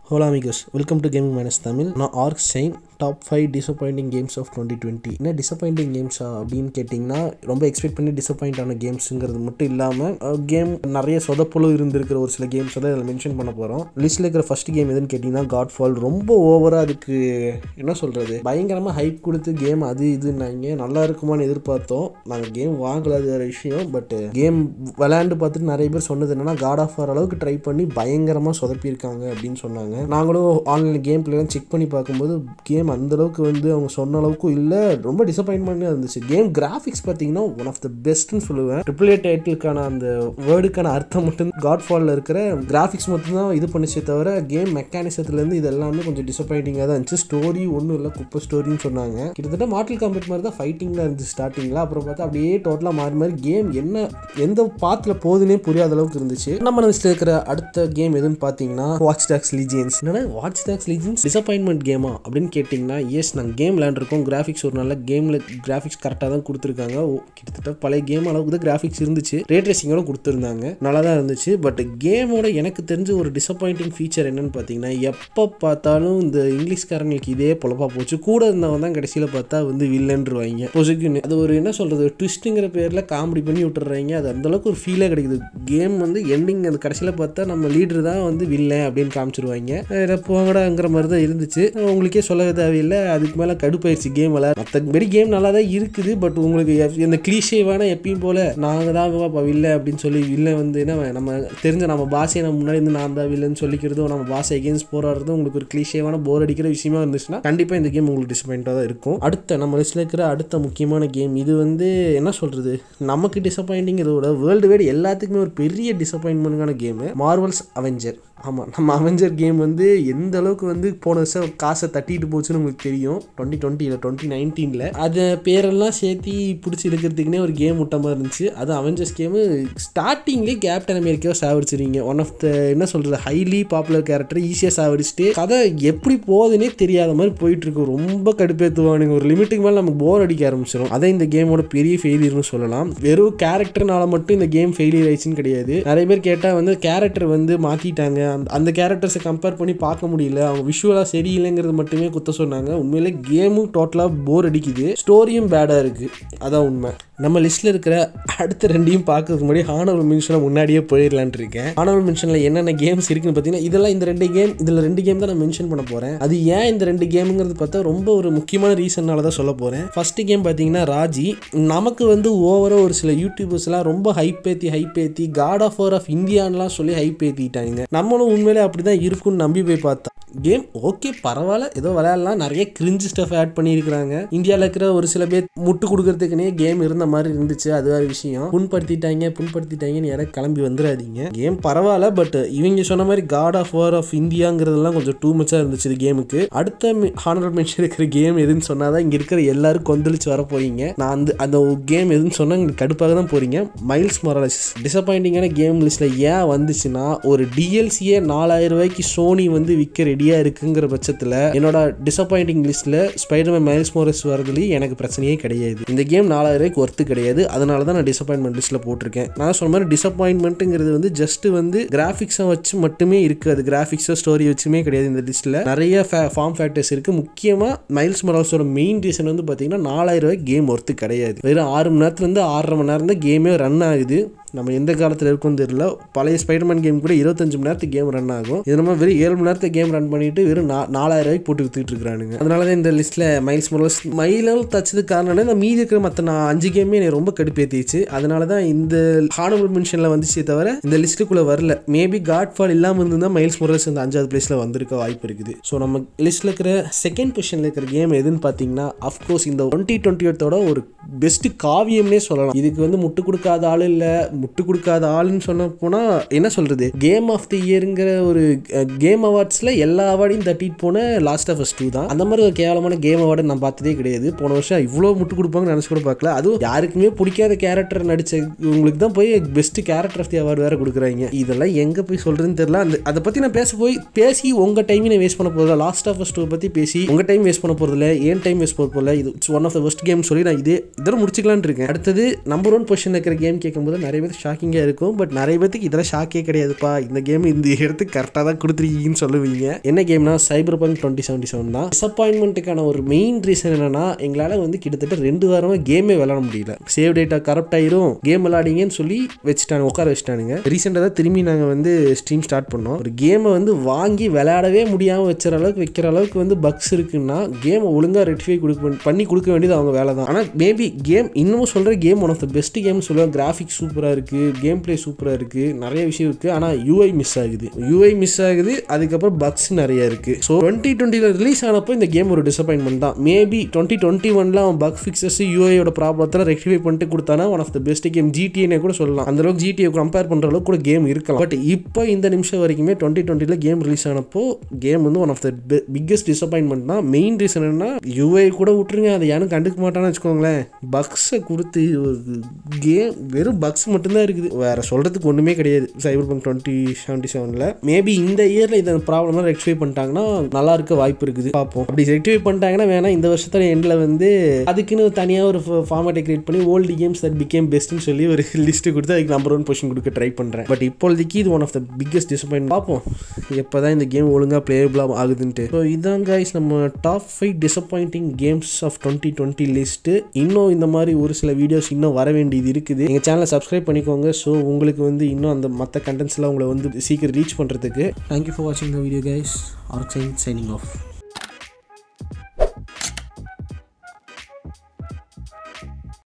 ஹோலா அமிகோஸ் welcome to gaming menace Tamil நான் ஆர்க் சைன் top five disappointing games of twenty twenty என்ன டிசப்பாயிண்டிங் கேம்ஸா அப்படின்னு கேட்டிங்கன்னா ரொம்ப எக்ஸ்பெக்ட் பண்ணி டிசப்பாயிண்ட் ஆன கேம்ஸுங்கிறது மட்டும் இல்லாமல் கேம் நிறைய சொதப்பலும் இருந்திருக்கிற ஒரு சில கேம்ஸ் தான் இதில் மென்ஷன் பண்ண போகிறோம் லிஸ்ட்டில் இருக்கிற ஃபர்ஸ்ட் கேம் எதுன்னு கேட்டிங்கன்னா காட் ஃபால் ரொம்ப ஓவராக அதுக்கு என்ன சொல்கிறது பயங்கரமாக ஹைப் கொடுத்து கேம் அது இதுன்னாங்க நல்லா இருக்குமான்னு எதிர்பார்த்தோம் நாங்கள் கேம் வாங்கல அது வேறு விஷயம் பட் கேம் விளையாண்டு பார்த்துட்டு நிறைய பேர் சொன்னது என்னன்னா காட் ஆஃப் ஆர் அளவுக்கு ட்ரை பண்ணி பயங்கரமாக சொதப்பியிருக்காங்க அப்படின்னு சொன்னாங்க நாங்களும் ஆன்லைன் கேம் பிளேலாம் செக் பண்ணி பார்க்கும்போது கேம் அந்த அளவுக்கு வந்து அவங்க சொன்ன அளவுக்கு இல்லை ரொம்ப டிசப்பாயின்மெண்ட்டாக இருந்துச்சு கேம் கிராஃபிக்ஸ் பார்த்தீங்கன்னா ஒன் ஆஃப் த பெஸ்ட்னு சொல்லுவேன் ட்ரிபிள் ஏ டைட்டிலுக்கான அந்த வேர்டுக்கான அர்த்தம் மட்டும் காட் ஃபாலில் இருக்கிற கிராஃபிக்ஸ் மட்டும் தான் இது பண்ணிச்சே தவிர கேம் மெக்கானிசத்துலேருந்து இது எல்லாமே கொஞ்சம் டிசப்பாயிண்டிங்காக தான் இருந்துச்சு ஸ்டோரி ஒன்றும் இல்லை குப்பை ஸ்டோரின்னு சொன்னாங்க கிட்டத்தட்ட மாட்டில் காம்பெட் மாதிரி தான் ஃபைட்டிங்கில் இருந்துச்சு ஸ்டார்டிங்கில் அப்புறம் பார்த்தா அப்படியே டோட்டலாக மாறி மாறி கேம் என்ன எந்த பாத்தில் போகுதுன்னே புரியாத அளவுக்கு இருந்துச்சு நம்ம லிஸ்ட்டில் இருக்கிற அடுத்த கேம் எதுன்னு பார்த்தீங்கன்னா வாட்ச் டாக்ஸ் லீஜியன்ஸ் என்னன்னா வாட்ச் டாக்ஸ் லீஜியன்ஸ் டிசப்பாயின்மெண்ட் கேமா அப்படின்னு கேட்டிங்கன்னா எஸ் நாங்கள் கேம் விளையாண்டுருக்கோம் கிராஃபிக்ஸ் ஒரு நல்ல கேமில் கிராஃபிக்ஸ் கரெக்டாக தான் கொடுத்துருக்காங்க ஓ, கிட்டத்தட்ட பழைய கேம் அளவுக்கு தான் கிராஃபிக்ஸ் இருந்துச்சு ரேட் ரேசிங்கோட கொடுத்துருந்தாங்க நல்லா தான் இருந்துச்சு பட் கேமோட எனக்கு தெரிஞ்ச ஒரு டிசப்பாயிண்டிங் ஃபீச்சர் என்னன்னு பார்த்தீங்கன்னா எப்போ பார்த்தாலும் இந்த இங்கிலீஷ்காரங்களுக்கு இதே பொழப்பா போச்சு கூட இருந்தவன் தான் கடைசியில் பார்த்தா வந்து வில்லன்றுவாங்க பொசிக்யூன் அது ஒரு என்ன சொல்கிறது ட்விஸ்ட்டுங்கிற பேரில் காமெடி பண்ணி விட்டுறாங்க அது அந்த அளவுக்கு ஒரு ஃபீலே கிடைக்குது கேம் வந்து எண்டிங் அது கடைசியில் பார்த்தா நம்ம லீடர் தான் வந்து வில்லன் அப்படின்னு காமிச்சிருவாங்க வேற போங்கடாங்கிற மாதிரி தான் இருந்துச்சு உங்களுக்கே சொல்ல தேவையில்லை அதுக்கு மேலே கடுப்பாயிருச்சு கேம் விளையாட மற்றபடி கேம் நல்லா தான் இருக்குது பட் உங்களுக்கு எப்- இந்த கிளீஷேவான எப்பயும் போல நாங்கள் தான் இப்போ வில்லை அப்படின்னு சொல்லி வில்லை வந்து என்ன நம்ம தெரிஞ்ச நம்ம பாஷையை நம்ம முன்னாடி இருந்து நான் தான் வில்லன்னு சொல்லிக்கிறதும் நம்ம பாஷை எகேன்ஸ்ட் போராடுறதும் உங்களுக்கு ஒரு கிளீஷேவான போர் அடிக்கிற விஷயமா இருந்துச்சுன்னா கண்டிப்பாக இந்த கேம் உங்களுக்கு டிசப்பாயிண்டாக தான் இருக்கும் அடுத்த நம்ம லிஸ்ட்டில் இருக்கிற அடுத்த முக்கியமான கேம் இது வந்து என்ன சொல்கிறது நமக்கு டிசப்பாயிண்டிங் இதோட வேர்ல்டு வைடு எல்லாத்துக்குமே ஒரு பெரிய டிசப்பாயின்மெண்ட்டான கேமு மார்வல்ஸ் அவெஞ்சர் ஆமாம் நம்ம அவெஞ்சர் கேம் வந்து எந்த அளவுக்கு வந்து போன வருஷம் காசை தட்டிட்டு போச்சுன்னு உங்களுக்கு தெரியும் டுவெண்ட்டி டுவெண்ட்டியில் டுவெண்ட்டி நைன்டீனில் அதை பேரெல்லாம் சேர்த்து பிடிச்சி இருக்கிறதுக்குனே ஒரு கேம் விட்ட மாதிரி இருந்துச்சு அது அவெஞ்சர்ஸ் கேமு ஸ்டார்டிங்லேயே கேப்டன் அமெரிக்காவை சாவடிச்சிருவீங்க ஒன் ஆஃப் த என்ன சொல்கிறது ஹைலி பாப்புலர் கேரக்டர் ஈஸியாக சாவடிச்சுட்டு கதை எப்படி போகுதுன்னே தெரியாத மாதிரி போயிட்டு இருக்கு ரொம்ப கடுப்பேற்றுவானுங்க ஒரு லிமிட்டுக்கு மேலே நமக்கு போர் அடிக்க ஆரம்பிச்சிடும் அதை இந்த கேமோட பெரிய ஃபெயிலியர்னு சொல்லலாம் வெறும் கேரக்டர்னால மட்டும் இந்த கேம் ஃபெயிலியர் ஆயிடுச்சுன்னு கிடையாது நிறைய பேர் கேட்டால் வந்து கேரக்டர் வந்து மாற்றிட்டாங்க அந்த அந்த கேரக்டர்ஸை கம்பேர் பண்ணி பார்க்க முடியல அவங்க விஷுவலாக சரியில்லைங்கிறது மட்டுமே குத்த சொன்னாங்க உண்மையிலே கேமும் டோட்டலாக போர் அடிக்குது ஸ்டோரியும் பேடாக இருக்குது அதான் உண்மை நம்ம லிஸ்ட்டில் இருக்கிற அடுத்த ரெண்டையும் பார்க்கறதுக்கு முன்னாடி ஹானவல் மென்ஷனை முன்னாடியே போயிடலான்ட்டு இருக்கேன் ஹானவல் மென்ஷனில் என்னென்ன கேம்ஸ் இருக்குன்னு பார்த்தீங்கன்னா இதெல்லாம் இந்த ரெண்டு கேம் இதில் ரெண்டு கேம் தான் நான் மென்ஷன் பண்ண போகிறேன் அது ஏன் இந்த ரெண்டு கேமுங்கிறது பார்த்தா ரொம்ப ஒரு முக்கியமான ரீசன்னால தான் சொல்ல போகிறேன் ஃபர்ஸ்ட் கேம் பார்த்தீங்கன்னா ராஜி நமக்கு வந்து ஓவராக ஒரு சில யூடியூபர்ஸ்லாம் ரொம்ப ஹைப் ஏற்றி ஹைப் ஏற்றி காட் ஆஃப் ஓர் ஆஃப் இந்தியான்லாம் சொல்லி ஹைப் ஏற்றிட்டாங்க நம்மளும் உண்மையிலே அப்படி தான் இருக்கும்னு நம்பி போய் பார்த்தா கேம் ஓகே பரவாயில்ல ஏதோ விளையாடலாம் நிறைய கிரிஞ்சு ஸ்டஃப் ஆட் பண்ணியிருக்கிறாங்க இந்தியாவில் இருக்கிற ஒரு சில பேர் முட்டு கொடுக்கறதுக்குனே கேம் இருந்த மாதிரி இருந்துச்சு அது வேறு விஷயம் புண்படுத்திட்டாங்க புண்படுத்திட்டாங்கன்னு யாரும் கிளம்பி வந்துடாதீங்க கேம் பரவாயில்ல பட் இவங்க சொன்ன மாதிரி காட் ஆஃப் வார் ஆஃப் இந்தியாங்கிறதெல்லாம் கொஞ்சம் டூ மச்சாக இருந்துச்சு இது கேமுக்கு அடுத்த ஹானர் மென்ஷன் இருக்கிற கேம் எதுன்னு சொன்னால் தான் இங்கே இருக்கிற எல்லாரும் கொந்தளிச்சு வர போறீங்க நான் அந்த அந்த கேம் எதுன்னு சொன்னால் உங்களுக்கு கடுப்பாக தான் போறீங்க மைல்ஸ் மொரலஸ் டிசப்பாயிண்டிங்கான கேம் லிஸ்ட்டில் ஏன் வந்துச்சுன்னா ஒரு டிஎல்சியே நாலாயிரம் ரூபாய்க்கு சோனி வந்து விற்க ரெடியாக இருக்குங்கிற பட்சத்தில் என்னோட டிசப்பாயிண்டிங் லிஸ்ட்டில் ஸ்பைடர்மேன் மைல்ஸ் மோரஸ் வரதுலேயும் எனக்கு பிரச்சனையே கிடையாது இந்த கேம் நாலாயிரம் ரூபாய்க்கு ஒர்த்து கிடையாது அதனால தான் நான் டிசப்பாயின்மெண்ட் லிஸ்ட்டில் போட்டிருக்கேன் நான் சொன்ன மாதிரி டிசப்பாயின்மெண்ட்டுங்கிறது வந்து ஜஸ்ட் வந்து கிராஃபிக்ஸை வச்சு மட்டுமே இருக்காது கிராஃபிக்ஸோ ஸ்டோரி வச்சுமே கிடையாது இந்த லிஸ்ட்டில் நிறைய ஃபார்ம் ஃபேக்டர்ஸ் இருக்குது முக்கியமாக மைல்ஸ் மொரால்ஸோட மெயின் ரீசன் வந்து பார்த்தீங்கன்னா நாலாயிரம் ரூபாய்க்கு கேம் ஒர்த்து கிடையாது வெறும் ஆறு மணி நேரத்துலேருந்து ஆறரை மணி நேரம் தான் கேமே ரன் ஆகுது நம்ம எந்த காலத்தில் இருக்கும்னு தெரியல பழைய ஸ்பைடர்மேன் கேம் கூட இருபத்தஞ்சு மணி நேரத்துக்கு கேம் ரன் ஆகும் இது நம்ம வெறும் ஏழு மணி நேரத்துக்கு கேம் ரன் பண்ணிட்டு வெறும் நா நாலாயிரம் ரூபாய்க்கு போட்டு வித்துட்டு இருக்கானுங்க அதனால தான் இந்த லிஸ்ட்டில் மைல்ஸ் மொரல்ஸ் மைலல் தச்சதுக்கு காரணம் இந்த மீதி இருக்கிற மற்ற நான் அஞ்சு கேமே என்னை ரொம்ப கடுப்பேற்றிச்சு அதனால தான் இந்த ஹானபிள் மென்ஷனில் வந்துச்சே தவிர இந்த லிஸ்ட்டுக்குள்ளே வரல மேபி காட் ஃபால் இல்லாமல் இருந்தால் மைல்ஸ் மொரல்ஸ் இந்த அஞ்சாவது பிளேஸில் வந்திருக்க வாய்ப்பு இருக்குது ஸோ நம்ம லிஸ்ட்டில் இருக்கிற செகண்ட் பொசிஷனில் இருக்கிற கேம் எதுன்னு பார்த்தீங்கன்னா அஃப்கோர்ஸ் இந்த டுவெண்ட்டி டுவெண்ட்டியோட ஒரு பெஸ்ட் காவியம்னே சொல்லலாம் இதுக்கு வந்து முட்டு கொடுக்காத ஆள் இல்லை முட்டு கொடுக்காத ஆளுன்னு சொன்ன போனால் என்ன சொல்கிறது கேம் ஆஃப் தி இயருங்கிற ஒரு கேம் அவார்ட்ஸில் எல்லா அவார்டையும் தட்டிட்டு போன லாஸ்ட் ஆஃப் டூ தான் அந்த மாதிரி ஒரு கேவலமான கேம் அவார்டு நான் பார்த்ததே கிடையாது போன வருஷம் இவ்வளோ முட்டு கொடுப்பாங்கன்னு நினச்சி கூட பார்க்கல அதுவும் யாருக்குமே பிடிக்காத கேரக்டர் நடிச்ச உங்களுக்கு தான் போய் best character of the award வேறு கொடுக்குறாங்க இதெல்லாம் எங்கே போய் சொல்கிறதுன்னு தெரியல அந்த அதை பற்றி நான் பேச போய் பேசி உங்கள் டைமே நான் வேஸ்ட் பண்ண போகிறதில்ல லாஸ்ட் ஆஃப் டூ பற்றி பேசி உங்கள் டைம் வேஸ்ட் பண்ண போகிறதில்ல ஏன் டைம் வேஸ்ட் பண்ண போகிறதில்ல இது it's one of the best game சொல்லி நான் இதே இதோட முடிச்சுக்கலான்னு இருக்கேன் அடுத்தது நம்பர் ஒன் பொசிஷன் இருக்கிற கேம் கேட்கும்போது நிறைய பேர் ஷாக்கிங்காக இருக்கும் பட் நிறைய பேருக்கு இதெல்லாம் ஷாக்கே கிடையாதுப்பா இந்த கேம் இந்த இடத்துக்கு கரெக்டாக தான் கொடுத்துருக்கீங்கன்னு சொல்லுவீங்க என்ன கேம்னா Cyberpunk twenty seventy seven தான் டிசப்பாயின்மெண்ட்டுக்கான ஒரு மெயின் ரீசன் என்னன்னா எங்களால் வந்து கிட்டத்தட்ட ரெண்டு வாரமாக கேமே விளாட முடியல சேவ் டேட்டா கரெக்ட் ஆயிரும் கேம் விளாடிங்கன்னு சொல்லி வச்சுட்டாங்க உட்கார வச்சுட்டானுங்க ரீசெண்டாக தான் திரும்பி நாங்கள் வந்து ஸ்ட்ரீம் ஸ்டார்ட் பண்ணோம் ஒரு கேமை வந்து வாங்கி விளையாடவே முடியாமல் வச்சுற அளவுக்கு வைக்கிற அளவுக்கு வந்து பக்ஸ் இருக்குன்னா கேமை ஒழுங்காக ரெட்டிஃபை கொடுக்க பண்ணி கொடுக்க வேண்டியது அவங்க வேலை தான் ஆனால் மேபி கேம் இன்னமும் சொல்கிற game one of the best game சொல்லுவேன் கிராஃபிக்ஸ் சூப்பராக இருக்குது கேம் ப்ளே சூப்பராக இருக்குது நிறைய விஷயம் இருக்குது ஆனால் யூஐ மிஸ் ஆகுது யூஐ மிஸ் ஆகுது அதுக்கப்புறம் பக்ஸ் நிறைய இருக்குது ஸோ டுவெண்ட்டி டுவெண்ட்டியில் ரிலீஸ் ஆனப்போ இந்த கேம் ஒரு டிசப்பாயின்மெண்ட் தான் மேபி டுவெண்ட்டி டுவெண்ட்டி ஒன்ல அவன் பக் ஃபிக்ஸஸ் யூஐயோட ப்ராப்ளத்தில் ரெக்டிஃபை பண்ணிட்டு கொடுத்தானா one of the best game ஜிடிஏனே கூட சொல்லலாம் அந்த அளவுக்கு ஜிடிஏ கம்பேர் பண்ணுற அளவுக்கு கூட கேம் இருக்கலாம் பட் இப்போ இந்த நிமிஷம் வரைக்குமே டுவெண்ட்டி டுவெண்ட்டியில் கேம் ரிலீஸ் ஆனப்போ கேம் வந்து one of the biggest disappointment தான் மெயின் ரீசன் என்ன யூஐ கூட விட்டுருங்க அதை யாரும் கண்டுக்க மாட்டான்னு வச்சுக்கோங்களேன் பக்ஸை கொடுத்து கேம் வெறும் பக்ஸ் மட்டும்தான் இருக்குது வேற சொல்கிறதுக்கு ஒன்றுமே கிடையாது சைபர் பங்க் டுவெண்ட்டி செவன்ட்டி செவனில் மேபி இந்த இயரில் இந்த ப்ராப்ளம்லாம் ரெக்டிஃபை பண்ணிட்டாங்கன்னா நல்லா இருக்க வாய்ப்பு இருக்குது பார்ப்போம் அப்படி ரெக்டிஃபை பண்ணிட்டாங்கன்னா வேணா இந்த வருஷத்துல எண்டில் வந்து அதுக்குன்னு தனியாக ஒரு ஃபார்மேட்டை கிரியேட் பண்ணி ஓல்டு கேம்ஸ் தட் பிகேம் பெஸ்ட்னு சொல்லி ஒரு லிஸ்ட்டு கொடுத்து அதுக்கு நம்பர் ஒன் பொசிஷன் கொடுக்க ட்ரை பண்ணுறேன் பட் இப்போதைக்கு இது one of the biggest disappoint பார்ப்போம் எப்போ தான் இந்த கேம் ஒழுங்காக பிளேபிளாக ஆகுதுன்ட்டு ஸோ இதான் கைஸ் நம்ம top five disappointing games of twenty twenty list இன்னும் இந்த மாதிரி ஒரு சில வீடியோஸ் இன்னும் வர வேண்டியது இருக்குது எங்கள் சேனலை சப்ஸ்கிரைப் பண்ணிக்கோங்க ஸோ உங்களுக்கு வந்து இன்னும் அந்த மற்ற கண்டென்ட்ஸ்லாம் உங்களை வந்து சீக்கிரம் ரீச் பண்ணுறதுக்கு தேங்க்யூ ஃபார் வாட்சிங் the video guys R signing of